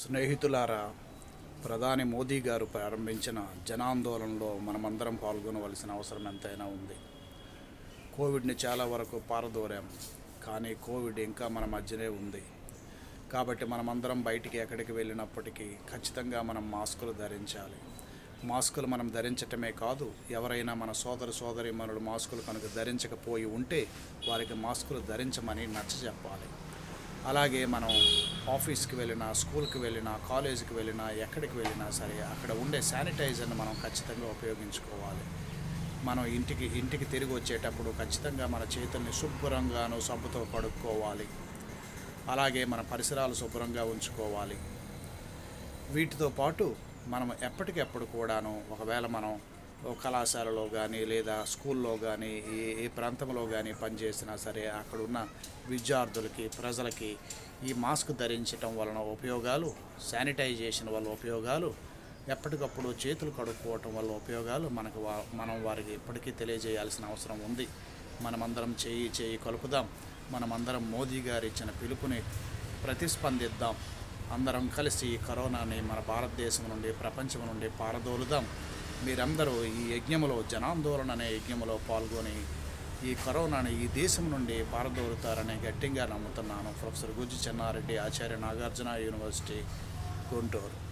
స్నేహితులారా ప్రధాని మోదీ గారు ప్రారంభించిన జనాందోళనలో మనమందరం పాల్గొనవలసిన అవసరం ఎంతైనా ఉంది కోవిడ్ని చాలా వరకు పారదోరాం కానీ కోవిడ్ ఇంకా మన మధ్యనే ఉంది కాబట్టి మనమందరం బయటికి ఎక్కడికి వెళ్ళినప్పటికీ ఖచ్చితంగా మనం మాస్కులు ధరించాలి మాస్కులు మనం ధరించటమే కాదు ఎవరైనా మన సోదర సోదరి మనులు మాస్కులు కనుక ధరించకపోయి ఉంటే వారికి మాస్కులు ధరించమని నచ్చ చెప్పాలి అలాగే మనం ఆఫీస్కి వెళ్ళినా స్కూల్కి వెళ్ళినా కాలేజీకి వెళ్ళినా ఎక్కడికి వెళ్ళినా సరే అక్కడ ఉండే శానిటైజర్ని మనం ఖచ్చితంగా ఉపయోగించుకోవాలి మనం ఇంటికి ఇంటికి తిరిగి వచ్చేటప్పుడు ఖచ్చితంగా మన చేతుల్ని శుభ్రంగాను సబ్బుతో కడుక్కోవాలి అలాగే మన పరిసరాలు శుభ్రంగా ఉంచుకోవాలి వీటితో పాటు మనం ఎప్పటికెప్పుడు కూడాను ఒకవేళ మనం ఓ కళాశాలలో కానీ లేదా స్కూల్లో కానీ ఏ ఏ ప్రాంతంలో కానీ పనిచేసినా సరే అక్కడ ఉన్న విద్యార్థులకి ప్రజలకి ఈ మాస్క్ ధరించటం వలన ఉపయోగాలు శానిటైజేషన్ వల్ల ఉపయోగాలు ఎప్పటికప్పుడు చేతులు కడుక్కోవటం వల్ల ఉపయోగాలు మనకు వా మనం వారికి ఎప్పటికీ తెలియజేయాల్సిన అవసరం ఉంది మనమందరం చేయి చేయి కలుపుదాం మనమందరం మోదీ గారు ఇచ్చిన పిలుపుని ప్రతిస్పందిద్దాం అందరం కలిసి ఈ కరోనాని మన భారతదేశం నుండి ప్రపంచం నుండి పారదోలుదాం మీరందరూ ఈ యజ్ఞములో జనాందోళన అనే యజ్ఞములో పాల్గొని ఈ కరోనాని ఈ దేశం నుండి పారదోలుతారని గట్టిగా నమ్ముతున్నాను ప్రొఫెసర్ గుజ్జి చెన్నారెడ్డి ఆచార్య నాగార్జున యూనివర్సిటీ గుంటూరు